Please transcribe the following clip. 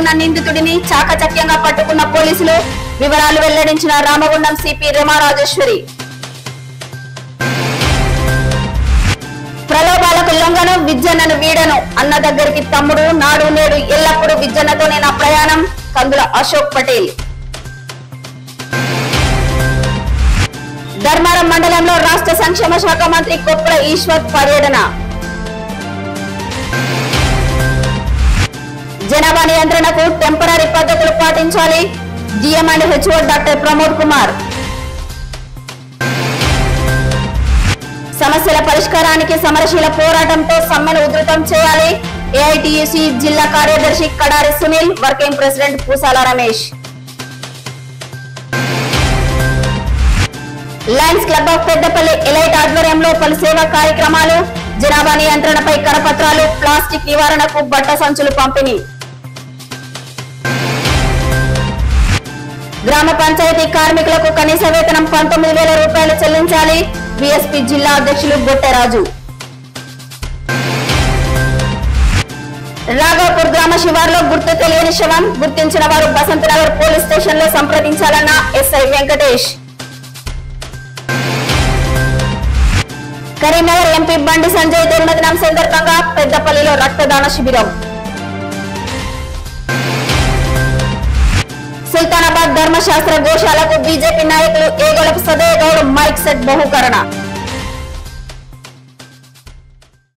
పాల్గొన్న నిందితుడిని చాకచక్యంగా పట్టుకున్న పోలీసులు వివరాలు వెల్లడించిన రామగుండం సిపి రమారాజేశ్వరి ప్రలోభాలకు లొంగను విద్యన్నను వీడను అన్న దగ్గరికి తమ్ముడు నాడు నేడు ఎల్లప్పుడూ విద్యన్నతోనే నా ప్రయాణం కందుల అశోక్ పటేల్ ధర్మారం మండలంలో రాష్ట్ర సంక్షేమ శాఖ మంత్రి కొప్పుల ఈశ్వర్ పర్యటన జనాభా నియంత్రణకు టెంపరీ పద్ధతులు పాటించాలి GM and HO doctor Pramod Kumar సమస్యల పరిష్కారానికి సమరశీల పోరాటంతో సమ్మెను ఉధృతం చేయాలి ఏఐటియుసి జిల్లా కార్యదర్శి Kadari Sunil working president Poosala Ramesh Lions Club of Peddapalli elite ఆధ్వర్యంలో పలు సేవా కార్యక్రమాలు జనాభా నియంత్రణపై కరపత్రాలు ప్లాస్టిక్ నివారణకు బట్ట సంచులు పంపిణీ గ్రామ పంచాయతీ కార్మికులకు కనీస వేతనం పంతొమ్మిది వేల రూపాయలు చెల్లించాలి బీఎస్పీ జిల్లా అధ్యక్షులు బొట్టెరాజు రాఘవపూర్ గ్రామ శివార్లో గుర్తు తెలియని శవం గుర్తించిన వారు బసంతనగర్ పోలీస్ స్టేషన్ లో సంప్రదించాలన్న ఎస్ఐ వెంకటేష్ కరీంనగర్ ఎంపీ బండి సంజయ్ జన్మదినం సందర్భంగా పెద్దపల్లిలో రక్తదాన శిబిరం సుల్తానాబాద్ ధర్మశాస్త్ర గోశాలకు బీజేపీ నాయకులు ఏగొలపు సదయ గౌడ్ మైక్ సెట్ బహుకరణ